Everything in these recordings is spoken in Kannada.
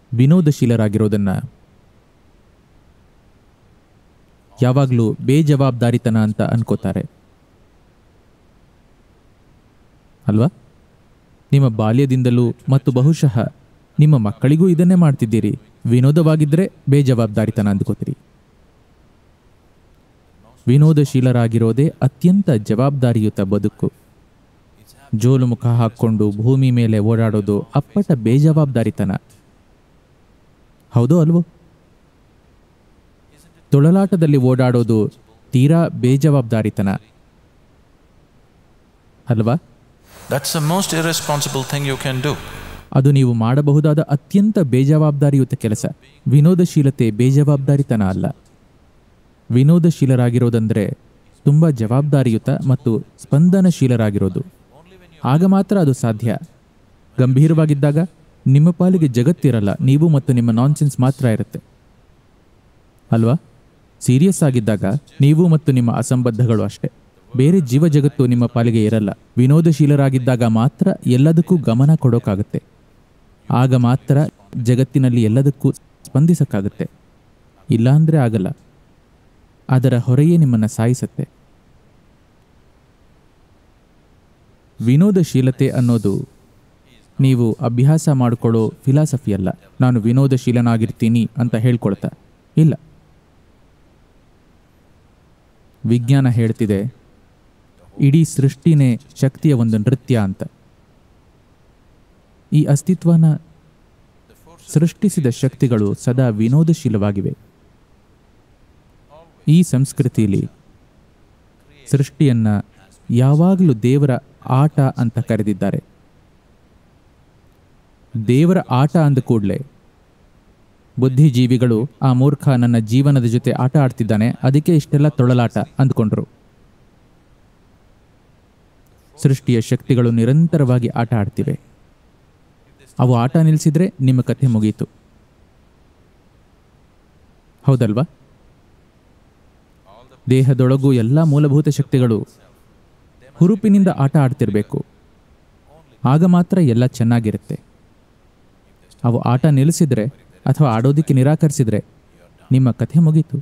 ವಿನೋದಶೀಲರಾಗಿರೋದನ್ನ ಯಾವಾಗಲೂ ಬೇಜವಾಬ್ದಾರಿತನ ಅಂತ ಅನ್ಕೋತಾರೆ ಅಲ್ವಾ ನಿಮ್ಮ ಬಾಲ್ಯದಿಂದಲೂ ಮತ್ತು ಬಹುಶಃ ನಿಮ್ಮ ಮಕ್ಕಳಿಗೂ ಇದನ್ನೇ ಮಾಡ್ತಿದ್ದೀರಿ ವಿನೋದವಾಗಿದ್ದರೆ ಬೇಜವಾಬ್ದಾರಿತನ ಅಂದ್ಕೋತೀರಿ ವಿನೋದಶೀಲರಾಗಿರೋದೇ ಅತ್ಯಂತ ಜವಾಬ್ದಾರಿಯುತ ಬದುಕು ಜೋಲು ಮುಖ ಹಾಕ್ಕೊಂಡು ಭೂಮಿ ಮೇಲೆ ಓಡಾಡೋದು ಅಪ್ಪಟ ಬೇಜವಾಬ್ದಾರಿತನ ಹೌದೋ ಅಲ್ವೋ ತೊಳಲಾಟದಲ್ಲಿ ಓಡಾಡೋದು ತೀರಾ ಬೇಜವಾಬ್ದಾರಿತನ ಅಲ್ವಾ That's the most irresponsible thing you can do. ಅದು ನೀವು ಮಾಡಬಹುದಾದ ಅತ್ಯಂತ ಬೇಜವಾಬ್ದಾರಿಯುತ ಕೆಲಸ ವಿನೋದಶೀಲತೆ ಬೇಜವಾಬ್ದಾರಿತನ ಅಲ್ಲ ವಿನೋದಶೀಲರಾಗಿರೋದಂದ್ರೆ ತುಂಬ ಜವಾಬ್ದಾರಿಯುತ ಮತ್ತು ಸ್ಪಂದನಶೀಲರಾಗಿರೋದು ಆಗ ಮಾತ್ರ ಅದು ಸಾಧ್ಯ ಗಂಭೀರವಾಗಿದ್ದಾಗ ನಿಮ್ಮ ಪಾಲಿಗೆ ಜಗತ್ತಿರಲ್ಲ ನೀವು ಮತ್ತು ನಿಮ್ಮ ನಾನ್ಸೆನ್ಸ್ ಮಾತ್ರ ಇರುತ್ತೆ ಅಲ್ವಾ ಸೀರಿಯಸ್ ಆಗಿದ್ದಾಗ ನೀವು ಮತ್ತು ನಿಮ್ಮ ಅಸಂಬದ್ಧಗಳು ಅಷ್ಟೇ ಬೇರೆ ಜೀವ ಜಗತ್ತು ನಿಮ್ಮ ಪಾಲಿಗೆ ಇರಲ್ಲ ವಿನೋದಶೀಲರಾಗಿದ್ದಾಗ ಮಾತ್ರ ಎಲ್ಲದಕ್ಕೂ ಗಮನ ಕೊಡೋಕ್ಕಾಗುತ್ತೆ ಆಗ ಮಾತ್ರ ಜಗತ್ತಿನಲ್ಲಿ ಎಲ್ಲದಕ್ಕೂ ಸ್ಪಂದಿಸಕ್ಕಾಗುತ್ತೆ ಇಲ್ಲಾಂದ್ರೆ ಆಗಲ್ಲ ಅದರ ಹೊರೆಯೇ ನಿಮ್ಮನ್ನು ಸಾಯಿಸತ್ತೆ ವಿನೋದಶೀಲತೆ ಅನ್ನೋದು ನೀವು ಅಭ್ಯಾಸ ಮಾಡಿಕೊಳ್ಳೋ ಫಿಲಾಸಫಿ ಅಲ್ಲ ನಾನು ವಿನೋದಶೀಲನಾಗಿರ್ತೀನಿ ಅಂತ ಹೇಳ್ಕೊಳ್ತಾ ಇಲ್ಲ ವಿಜ್ಞಾನ ಹೇಳ್ತಿದೆ ಇಡೀ ಸೃಷ್ಟಿನೇ ಶಕ್ತಿಯ ಒಂದು ನೃತ್ಯ ಅಂತ ಈ ಅಸ್ತಿತ್ವನ ಸೃಷ್ಟಿಸಿದ ಶಕ್ತಿಗಳು ಸದಾ ವಿನೋದಶೀಲವಾಗಿವೆ ಈ ಸಂಸ್ಕೃತಿಯಲ್ಲಿ ಸೃಷ್ಟಿಯನ್ನ ಯಾವಾಗಲೂ ದೇವರ ಆಟ ಅಂತ ಕರೆದಿದ್ದಾರೆ ದೇವರ ಆಟ ಅಂದ ಕೂಡಲೇ ಬುದ್ಧಿಜೀವಿಗಳು ಆ ಮೂರ್ಖ ನನ್ನ ಜೀವನದ ಜೊತೆ ಆಟ ಆಡ್ತಿದ್ದಾನೆ ಅದಕ್ಕೆ ಇಷ್ಟೆಲ್ಲ ತೊಳಲಾಟ ಅಂದ್ಕೊಂಡ್ರು ಸೃಷ್ಟಿಯ ಶಕ್ತಿಗಳು ನಿರಂತರವಾಗಿ ಆಟ ಆಡ್ತಿವೆ ಅವು ಆಟ ನಿಲ್ಲಿಸಿದ್ರೆ ನಿಮ್ಮ ಕಥೆ ಮುಗೀತು ಹೌದಲ್ವಾ ದೇಹದೊಳಗೂ ಎಲ್ಲ ಮೂಲಭೂತ ಶಕ್ತಿಗಳು ಹುರುಪಿನಿಂದ ಆಟ ಆಡ್ತಿರ್ಬೇಕು ಆಗ ಮಾತ್ರ ಎಲ್ಲ ಚೆನ್ನಾಗಿರುತ್ತೆ ಅವು ಆಟ ನಿಲ್ಲಿಸಿದ್ರೆ ಅಥವಾ ಆಡೋದಕ್ಕೆ ನಿರಾಕರಿಸಿದ್ರೆ ನಿಮ್ಮ ಕಥೆ ಮುಗೀತು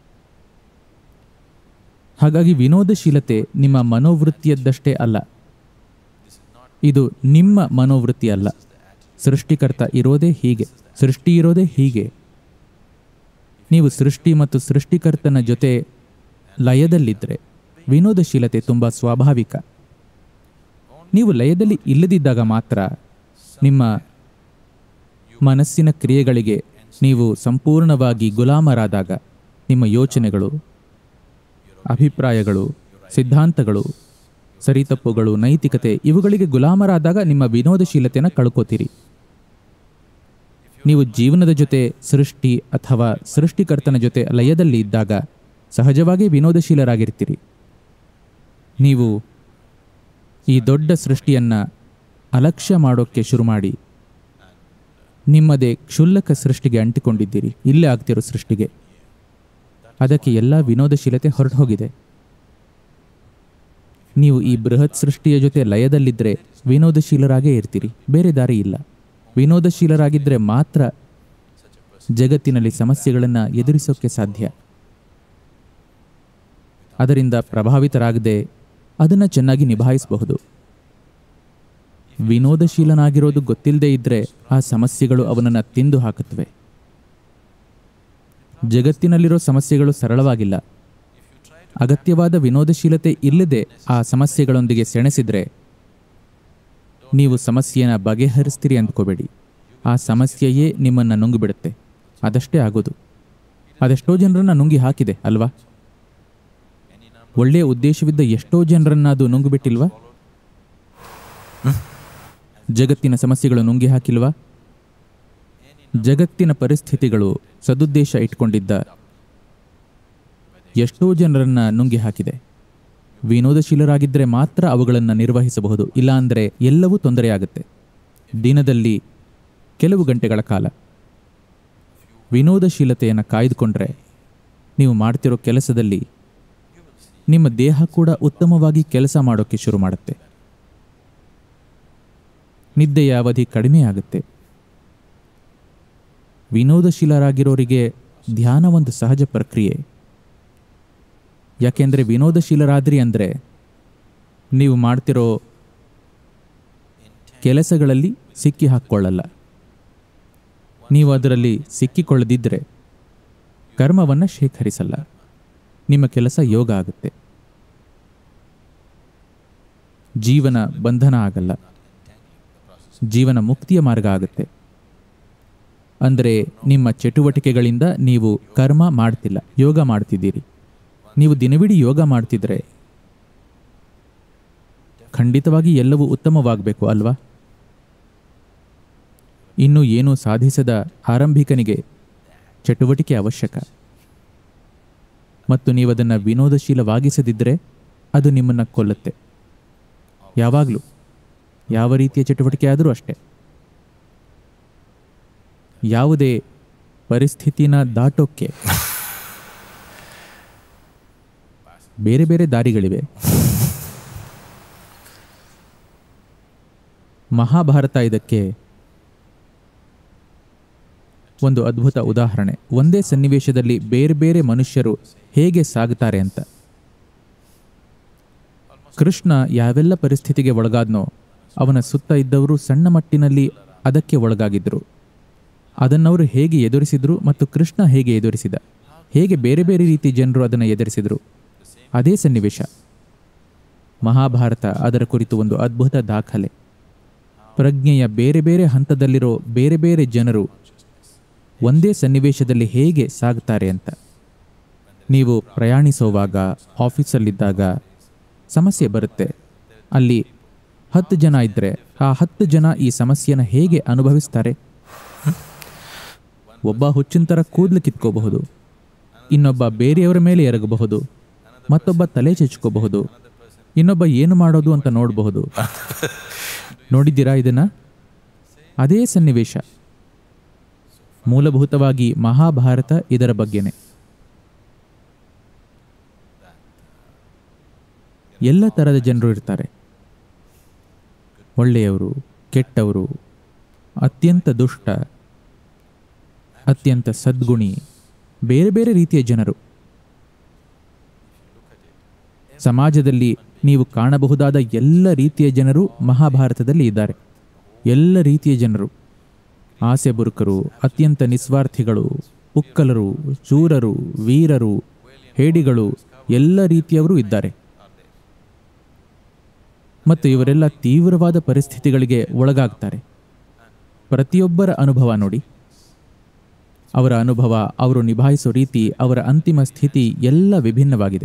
ಹಾಗಾಗಿ ವಿನೋದಶೀಲತೆ ನಿಮ್ಮ ಮನೋವೃತ್ತಿಯದ್ದಷ್ಟೇ ಅಲ್ಲ ಇದು ನಿಮ್ಮ ಮನೋವೃತ್ತಿ ಅಲ್ಲ ಸೃಷ್ಟಿಕರ್ತ ಇರೋದೇ ಹೀಗೆ ಸೃಷ್ಟಿ ಇರೋದೇ ಹೀಗೆ ನೀವು ಸೃಷ್ಟಿ ಮತ್ತು ಸೃಷ್ಟಿಕರ್ತನ ಜೊತೆ ಲಯದಲ್ಲಿದ್ದರೆ ವಿನೋದಶೀಲತೆ ತುಂಬ ಸ್ವಾಭಾವಿಕ ನೀವು ಲಯದಲ್ಲಿ ಇಲ್ಲದಿದ್ದಾಗ ಮಾತ್ರ ನಿಮ್ಮ ಮನಸ್ಸಿನ ಕ್ರಿಯೆಗಳಿಗೆ ನೀವು ಸಂಪೂರ್ಣವಾಗಿ ಗುಲಾಮರಾದಾಗ ನಿಮ್ಮ ಯೋಚನೆಗಳು ಅಭಿಪ್ರಾಯಗಳು ಸಿದ್ಧಾಂತಗಳು ಸರಿತಪ್ಪುಗಳು ನೈತಿಕತೆ ಇವುಗಳಿಗೆ ಗುಲಾಮರಾದಾಗ ನಿಮ್ಮ ವಿನೋದಶೀಲತೆಯನ್ನು ಕಳ್ಕೋತೀರಿ ನೀವು ಜೀವನದ ಜೊತೆ ಸೃಷ್ಟಿ ಅಥವಾ ಸೃಷ್ಟಿಕರ್ತನ ಜೊತೆ ಲಯದಲ್ಲಿ ಇದ್ದಾಗ ಸಹಜವಾಗಿ ವಿನೋದಶೀಲರಾಗಿರ್ತೀರಿ ನೀವು ಈ ದೊಡ್ಡ ಸೃಷ್ಟಿಯನ್ನು ಅಲಕ್ಷ್ಯ ಮಾಡೋಕ್ಕೆ ಶುರು ಮಾಡಿ ನಿಮ್ಮದೇ ಕ್ಷುಲ್ಲಕ ಸೃಷ್ಟಿಗೆ ಅಂಟಿಕೊಂಡಿದ್ದೀರಿ ಇಲ್ಲೇ ಆಗ್ತಿರೋ ಸೃಷ್ಟಿಗೆ ಅದಕ್ಕೆ ಎಲ್ಲ ವಿನೋದಶೀಲತೆ ಹೊರಟು ಹೋಗಿದೆ ನೀವು ಈ ಬೃಹತ್ ಸೃಷ್ಟಿಯ ಜೊತೆ ಲಯದಲ್ಲಿದ್ದರೆ ವಿನೋದಶೀಲರಾಗೇ ಇರ್ತೀರಿ ಬೇರೆ ದಾರಿ ಇಲ್ಲ ವಿನೋದಶೀಲರಾಗಿದ್ದರೆ ಮಾತ್ರ ಜಗತ್ತಿನಲ್ಲಿ ಸಮಸ್ಯೆಗಳನ್ನು ಎದುರಿಸೋಕ್ಕೆ ಸಾಧ್ಯ ಅದರಿಂದ ಪ್ರಭಾವಿತರಾಗದೆ ಅದನ್ನು ಚೆನ್ನಾಗಿ ನಿಭಾಯಿಸಬಹುದು ವಿನೋದಶೀಲನಾಗಿರೋದು ಗೊತ್ತಿಲ್ಲದೆ ಇದ್ದರೆ ಆ ಸಮಸ್ಯೆಗಳು ಅವನನ್ನು ತಿಂದು ಹಾಕುತ್ತವೆ ಜಗತ್ತಿನಲ್ಲಿರೋ ಸಮಸ್ಯೆಗಳು ಸರಳವಾಗಿಲ್ಲ ಅಗತ್ಯವಾದ ವಿನೋದಶೀಲತೆ ಇಲ್ಲದೆ ಆ ಸಮಸ್ಯೆಗಳೊಂದಿಗೆ ಸೆಣಸಿದ್ರೆ ನೀವು ಸಮಸ್ಯೆಯನ್ನು ಬಗೆಹರಿಸ್ತೀರಿ ಅಂದ್ಕೋಬೇಡಿ ಆ ಸಮಸ್ಯೆಯೇ ನಿಮ್ಮನ್ನು ನುಂಗಿಬಿಡುತ್ತೆ ಅದಷ್ಟೇ ಆಗೋದು ಅದೆಷ್ಟೋ ಜನರನ್ನ ನುಂಗಿ ಹಾಕಿದೆ ಅಲ್ವಾ ಒಳ್ಳೆಯ ಉದ್ದೇಶವಿದ್ದ ಎಷ್ಟೋ ಜನರನ್ನ ಅದು ನುಂಗಿಬಿಟ್ಟಿಲ್ವಾ ಜಗತ್ತಿನ ಸಮಸ್ಯೆಗಳು ನುಂಗಿ ಹಾಕಿಲ್ವಾ ಜಗತ್ತಿನ ಪರಿಸ್ಥಿತಿಗಳು ಸದುದ್ದೇಶ ಇಟ್ಕೊಂಡಿದ್ದ ಎಷ್ಟೋ ಜನರನ್ನ ನುಂಗಿ ಹಾಕಿದೆ ವಿನೋದಶೀಲರಾಗಿದ್ದರೆ ಮಾತ್ರ ಅವುಗಳನ್ನು ನಿರ್ವಹಿಸಬಹುದು ಇಲ್ಲಾಂದರೆ ಎಲ್ಲವೂ ತೊಂದರೆಯಾಗುತ್ತೆ ದಿನದಲ್ಲಿ ಕೆಲವು ಗಂಟೆಗಳ ಕಾಲ ವಿನೋದಶೀಲತೆಯನ್ನು ಕಾಯ್ದುಕೊಂಡ್ರೆ ನೀವು ಮಾಡ್ತಿರೋ ಕೆಲಸದಲ್ಲಿ ನಿಮ್ಮ ದೇಹ ಕೂಡ ಉತ್ತಮವಾಗಿ ಕೆಲಸ ಮಾಡೋಕ್ಕೆ ಶುರು ಮಾಡುತ್ತೆ ನಿದ್ದೆಯ ಅವಧಿ ಕಡಿಮೆ ಆಗುತ್ತೆ ವಿನೋದಶೀಲರಾಗಿರೋರಿಗೆ ಧ್ಯಾನ ಒಂದು ಸಹಜ ಪ್ರಕ್ರಿಯೆ ಯಾಕೆಂದರೆ ವಿನೋದಶೀಲರಾದ್ರಿ ಅಂದರೆ ನೀವು ಮಾಡ್ತಿರೋ ಕೆಲಸಗಳಲ್ಲಿ ಸಿಕ್ಕಿ ಹಾಕ್ಕೊಳ್ಳಲ್ಲ ನೀವು ಅದರಲ್ಲಿ ಸಿಕ್ಕಿಕೊಳ್ಳದಿದ್ದರೆ ಕರ್ಮವನ್ನು ಶೇಖರಿಸಲ್ಲ ನಿಮ್ಮ ಕೆಲಸ ಯೋಗ ಆಗುತ್ತೆ ಜೀವನ ಬಂಧನ ಆಗಲ್ಲ ಜೀವನ ಮುಕ್ತಿಯ ಮಾರ್ಗ ಆಗುತ್ತೆ ಅಂದರೆ ನಿಮ್ಮ ಚಟುವಟಿಕೆಗಳಿಂದ ನೀವು ಕರ್ಮ ಮಾಡ್ತಿಲ್ಲ ಯೋಗ ಮಾಡ್ತಿದ್ದೀರಿ ನೀವು ದಿನವಿಡೀ ಯೋಗ ಮಾಡ್ತಿದ್ರೆ ಖಂಡಿತವಾಗಿ ಎಲ್ಲವೂ ಉತ್ತಮವಾಗಬೇಕು ಅಲ್ವಾ ಇನ್ನು ಏನೂ ಸಾಧಿಸದ ಆರಂಭಿಕನಿಗೆ ಚಟುವಟಿಕೆ ಅವಶ್ಯಕ ಮತ್ತು ನೀವು ಅದನ್ನು ವಿನೋದಶೀಲವಾಗಿಸದಿದ್ದರೆ ಅದು ನಿಮ್ಮನ್ನು ಕೊಲ್ಲುತ್ತೆ ಯಾವಾಗಲೂ ಯಾವ ರೀತಿಯ ಚಟುವಟಿಕೆ ಆದರೂ ಅಷ್ಟೇ ಯಾವುದೇ ಪರಿಸ್ಥಿತಿನ ದಾಟೋಕ್ಕೆ ಬೇರೆ ಬೇರೆ ದಾರಿಗಳಿವೆ ಮಹಾಭಾರತ ಇದಕ್ಕೆ ಒಂದು ಅದ್ಭುತ ಉದಾಹರಣೆ ಒಂದೇ ಸನ್ನಿವೇಶದಲ್ಲಿ ಬೇರೆ ಬೇರೆ ಮನುಷ್ಯರು ಹೇಗೆ ಸಾಗುತ್ತಾರೆ ಅಂತ ಕೃಷ್ಣ ಯಾವೆಲ್ಲ ಪರಿಸ್ಥಿತಿಗೆ ಒಳಗಾದ್ನೋ ಅವನ ಸುತ್ತ ಇದ್ದವರು ಸಣ್ಣ ಮಟ್ಟಿನಲ್ಲಿ ಅದಕ್ಕೆ ಒಳಗಾಗಿದ್ದರು ಅದನ್ನವರು ಹೇಗೆ ಎದುರಿಸಿದ್ರು ಮತ್ತು ಕೃಷ್ಣ ಹೇಗೆ ಎದುರಿಸಿದ ಹೇಗೆ ಬೇರೆ ಬೇರೆ ರೀತಿ ಜನರು ಅದನ್ನು ಎದುರಿಸಿದರು ಅದೇ ಸನ್ನಿವೇಶ ಮಹಾಭಾರತ ಅದರ ಕುರಿತು ಒಂದು ಅದ್ಭುತ ದಾಖಲೆ ಪ್ರಜ್ಞೆಯ ಬೇರೆ ಬೇರೆ ಹಂತದಲ್ಲಿರೋ ಬೇರೆ ಬೇರೆ ಜನರು ಒಂದೇ ಸನ್ನಿವೇಶದಲ್ಲಿ ಹೇಗೆ ಸಾಗ್ತಾರೆ ಅಂತ ನೀವು ಪ್ರಯಾಣಿಸುವಾಗ ಆಫೀಸಲ್ಲಿದ್ದಾಗ ಸಮಸ್ಯೆ ಬರುತ್ತೆ ಅಲ್ಲಿ ಹತ್ತು ಜನ ಇದ್ದರೆ ಆ ಹತ್ತು ಜನ ಈ ಸಮಸ್ಯೆನ ಹೇಗೆ ಅನುಭವಿಸ್ತಾರೆ ಒಬ್ಬ ಹುಚ್ಚಿನ ಥರ ಕೂದಲು ಕಿತ್ಕೋಬಹುದು ಇನ್ನೊಬ್ಬ ಬೇರೆಯವರ ಮೇಲೆ ಎರಗಬಹುದು ಮತ್ತೊಬ್ಬ ತಲೆ ಚೆಚ್ಕೋಬಹುದು ಇನ್ನೊಬ್ಬ ಏನು ಮಾಡೋದು ಅಂತ ನೋಡಬಹುದು ನೋಡಿದ್ದೀರಾ ಇದನ್ನ ಅದೇ ಸನ್ನಿವೇಶ ಮೂಲಭೂತವಾಗಿ ಮಹಾಭಾರತ ಇದರ ಬಗ್ಗೆನೆ ಎಲ್ಲ ಥರದ ಜನರು ಇರ್ತಾರೆ ಒಳ್ಳೆಯವರು ಕೆಟ್ಟವರು ಅತ್ಯಂತ ದುಷ್ಟ ಅತ್ಯಂತ ಸದ್ಗುಣಿ ಬೇರೆ ಬೇರೆ ರೀತಿಯ ಜನರು ಸಮಾಜದಲ್ಲಿ ನೀವು ಕಾಣಬಹುದಾದ ಎಲ್ಲ ರೀತಿಯ ಜನರು ಮಹಾಭಾರತದಲ್ಲಿ ಇದ್ದಾರೆ ಎಲ್ಲ ರೀತಿಯ ಜನರು ಆಸೆ ಬುರುಕರು ಅತ್ಯಂತ ನಿಸ್ವಾರ್ಥಿಗಳು ಉಕ್ಕಲರು ಚೂರರು ವೀರರು ಹೇಡಿಗಳು ಎಲ್ಲ ರೀತಿಯವರು ಇದ್ದಾರೆ ಮತ್ತು ಇವರೆಲ್ಲ ತೀವ್ರವಾದ ಪರಿಸ್ಥಿತಿಗಳಿಗೆ ಒಳಗಾಗ್ತಾರೆ ಪ್ರತಿಯೊಬ್ಬರ ಅನುಭವ ನೋಡಿ ಅವರ ಅನುಭವ ಅವರು ನಿಭಾಯಿಸೋ ರೀತಿ ಅವರ ಅಂತಿಮ ಸ್ಥಿತಿ ಎಲ್ಲ ವಿಭಿನ್ನವಾಗಿದೆ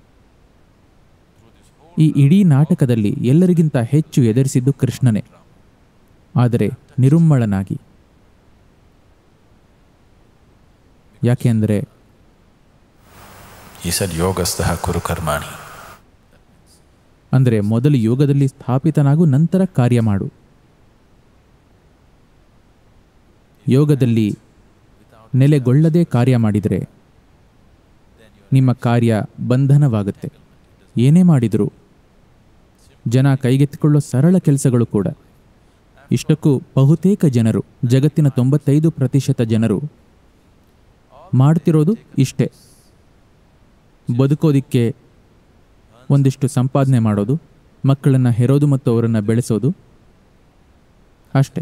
ಈ ಇಡೀ ನಾಟಕದಲ್ಲಿ ಎಲ್ಲರಿಗಿಂತ ಹೆಚ್ಚು ಎದುರಿಸಿದ್ದು ಕೃಷ್ಣನೇ ಆದರೆ ನಿರುಮ್ಮಳನಾಗಿ ಯಾಕೆ ಅಂದರೆ He said, Yogastaha Kuru Karmani. ಅಂದರೆ ಮೊದಲು ಯೋಗದಲ್ಲಿ ಸ್ಥಾಪಿತನಾಗು ನಂತರ ಕಾರ್ಯ ಮಾಡು ಯೋಗದಲ್ಲಿ ನೆಲೆಗೊಳ್ಳದೆ ಕಾರ್ಯ ಮಾಡಿದರೆ ನಿಮ್ಮ ಕಾರ್ಯ ಬಂಧನವಾಗುತ್ತೆ ಏನೇ ಮಾಡಿದರೂ ಜನ ಕೈಗೆತ್ತಿಕೊಳ್ಳೋ ಸರಳ ಕೆಲಸಗಳು ಕೂಡ ಇಷ್ಟಕ್ಕೂ ಬಹುತೇಕ ಜನರು ಜಗತ್ತಿನ ತೊಂಬತ್ತೈದು ಪ್ರತಿಶತ ಜನರು ಮಾಡ್ತಿರೋದು ಇಷ್ಟೇ ಬದುಕೋದಿಕ್ಕೆ ಒಂದಿಷ್ಟು ಸಂಪಾದನೆ ಮಾಡೋದು ಮಕ್ಕಳನ್ನು ಹೆರೋದು ಮತ್ತು ಅವರನ್ನು ಬೆಳೆಸೋದು ಅಷ್ಟೇ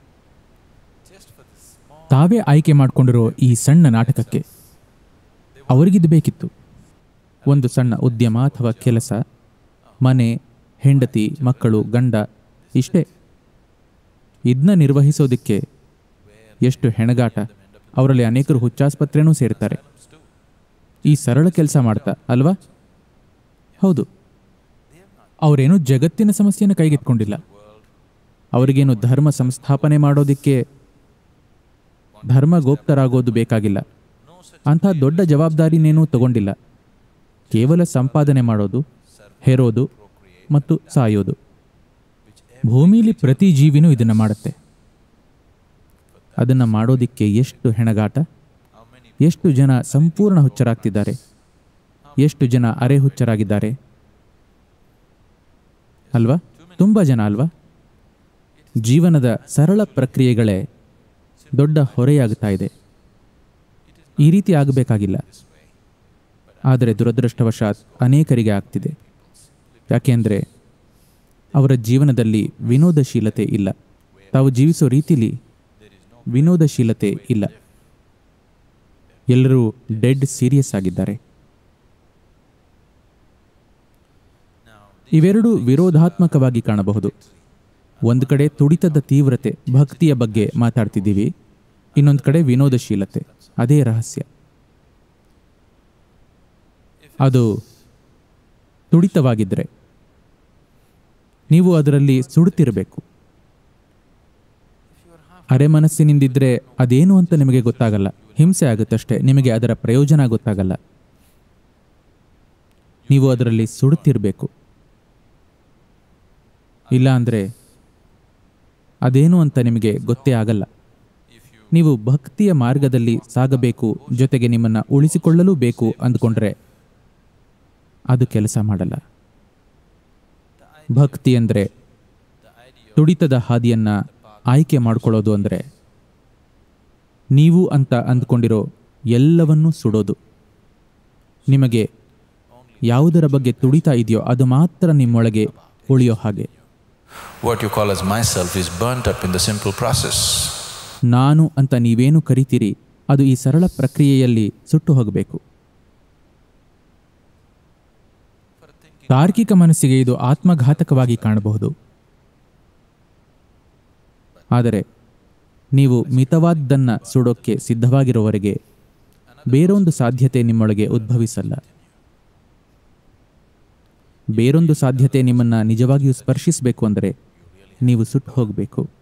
ತಾವೇ ಆಯ್ಕೆ ಮಾಡಿಕೊಂಡಿರೋ ಈ ಸಣ್ಣ ನಾಟಕಕ್ಕೆ ಅವರಿಗಿದು ಬೇಕಿತ್ತು ಒಂದು ಸಣ್ಣ ಉದ್ಯಮ ಅಥವಾ ಕೆಲಸ ಮನೆ ಹೆಂಡತಿ ಮಕ್ಕಳು ಗಂಡ ಇಷ್ಟೇ ಇದನ್ನ ನಿರ್ವಹಿಸೋದಕ್ಕೆ ಎಷ್ಟು ಹೆಣಗಾಟ ಅವರಲ್ಲಿ ಅನೇಕರು ಹುಚ್ಚಾಸ್ಪತ್ರೆನೂ ಸೇರ್ತಾರೆ ಈ ಸರಳ ಕೆಲಸ ಮಾಡ್ತಾ ಅಲ್ವಾ ಹೌದು ಅವರೇನು ಜಗತ್ತಿನ ಸಮಸ್ಯೆಯನ್ನು ಕೈಗೆತ್ಕೊಂಡಿಲ್ಲ ಅವರಿಗೇನು ಧರ್ಮ ಸಂಸ್ಥಾಪನೆ ಮಾಡೋದಕ್ಕೆ ಧರ್ಮಗೋಪ್ತರಾಗೋದು ಬೇಕಾಗಿಲ್ಲ ಅಂಥ ದೊಡ್ಡ ಜವಾಬ್ದಾರಿನೇನೂ ತಗೊಂಡಿಲ್ಲ ಕೇವಲ ಸಂಪಾದನೆ ಮಾಡೋದು ಹೆರೋದು ಮತ್ತು ಸಾಯೋದು ಭೂಮಿಲಿ ಪ್ರತಿ ಜೀವಿನೂ ಇದನ್ನು ಮಾಡುತ್ತೆ ಅದನ್ನು ಮಾಡೋದಿಕ್ಕೆ ಎಷ್ಟು ಹೆಣಗಾಟ ಎಷ್ಟು ಜನ ಸಂಪೂರ್ಣ ಹುಚ್ಚರಾಗ್ತಿದ್ದಾರೆ ಎಷ್ಟು ಜನ ಅರೆ ಹುಚ್ಚರಾಗಿದ್ದಾರೆ ಅಲ್ವಾ ತುಂಬ ಜನ ಅಲ್ವಾ ಜೀವನದ ಸರಳ ಪ್ರಕ್ರಿಯೆಗಳೇ ದೊಡ್ಡ ಹೊರೆಯಾಗ್ತಾ ಇದೆ ಈ ರೀತಿ ಆಗಬೇಕಾಗಿಲ್ಲ ಆದರೆ ದುರದೃಷ್ಟವಶಾತ್ ಅನೇಕರಿಗೆ ಆಗ್ತಿದೆ ಯಾಕೆಂದರೆ ಅವರ ಜೀವನದಲ್ಲಿ ವಿನೋದಶೀಲತೆ ಇಲ್ಲ ತಾವು ಜೀವಿಸೋ ರೀತಿಲಿ ವಿನೋದಶೀಲತೆ ಇಲ್ಲ ಎಲ್ಲರೂ ಡೆಡ್ ಸೀರಿಯಸ್ ಆಗಿದ್ದಾರೆ ಇವೆರಡೂ ವಿರೋಧಾತ್ಮಕವಾಗಿ ಕಾಣಬಹುದು ಒಂದು ಕಡೆ ತುಡಿತದ ತೀವ್ರತೆ ಭಕ್ತಿಯ ಬಗ್ಗೆ ಮಾತಾಡ್ತಿದ್ದೀವಿ ಇನ್ನೊಂದು ಕಡೆ ವಿನೋದಶೀಲತೆ ಅದೇ ರಹಸ್ಯ ಅದು ತುಡಿತವಾಗಿದ್ದರೆ ನೀವು ಅದರಲ್ಲಿ ಸುಡುತ್ತಿರಬೇಕು ಅರೆ ಮನಸ್ಸಿನಿಂದಿದ್ರೆ ಅದೇನು ಅಂತ ನಿಮಗೆ ಗೊತ್ತಾಗಲ್ಲ ಹಿಂಸೆ ಆಗುತ್ತಷ್ಟೇ ನಿಮಗೆ ಅದರ ಪ್ರಯೋಜನ ಗೊತ್ತಾಗಲ್ಲ ನೀವು ಅದರಲ್ಲಿ ಸುಡುತ್ತಿರಬೇಕು ಇಲ್ಲ ಅಂದರೆ ಅದೇನು ಅಂತ ನಿಮಗೆ ಗೊತ್ತೇ ಆಗಲ್ಲ ನೀವು ಭಕ್ತಿಯ ಮಾರ್ಗದಲ್ಲಿ ಸಾಗಬೇಕು ಜೊತೆಗೆ ನಿಮ್ಮನ್ನು ಉಳಿಸಿಕೊಳ್ಳಲೂ ಬೇಕು ಅಂದ್ಕೊಂಡ್ರೆ ಅದು ಕೆಲಸ ಮಾಡಲ್ಲ ಭಕ್ತಿ ಅಂದರೆ ತುಡಿತದ ಹಾದಿಯನ್ನ ಆಯ್ಕೆ ಮಾಡ್ಕೊಳ್ಳೋದು ಅಂದರೆ ನೀವು ಅಂತ ಅಂದ್ಕೊಂಡಿರೋ ಎಲ್ಲವನ್ನೂ ಸುಡೋದು ನಿಮಗೆ ಯಾವುದರ ಬಗ್ಗೆ ತುಡಿತ ಇದೆಯೋ ಅದು ಮಾತ್ರ ನಿಮ್ಮೊಳಗೆ ಉಳಿಯೋ ಹಾಗೆ What you call as myself is burnt up in the simple process. ನಾನು ಅಂತ ನೀವೇನು ಕರಿತೀರಿ ಅದು ಈ ಸರಳ ಪ್ರಕ್ರಿಯೆಯಲ್ಲಿ ಸುಟ್ಟು ಹೋಗಬೇಕು ತಾರ್ಕಿಕ ಮನಸ್ಸಿಗೆ ಇದು ಆತ್ಮಘಾತಕವಾಗಿ ಕಾಣಬಹುದು ಆದರೆ ನೀವು ಮಿತವಾದ್ದನ್ನ ಸುಡೋಕ್ಕೆ ಸಿದ್ಧವಾಗಿರುವವರೆಗೆ ಬೇರೊಂದು ಸಾಧ್ಯತೆ ನಿಮ್ಮೊಳಗೆ ಉದ್ಭವಿಸಲ್ಲ ಬೇರೊಂದು ಸಾಧ್ಯತೆ ನಿಮ್ಮನ್ನ ನಿಜವಾಗಿಯೂ ಸ್ಪರ್ಶಿಸಬೇಕು ಅಂದರೆ ನೀವು ಸುಟ್ಟು ಹೋಗಬೇಕು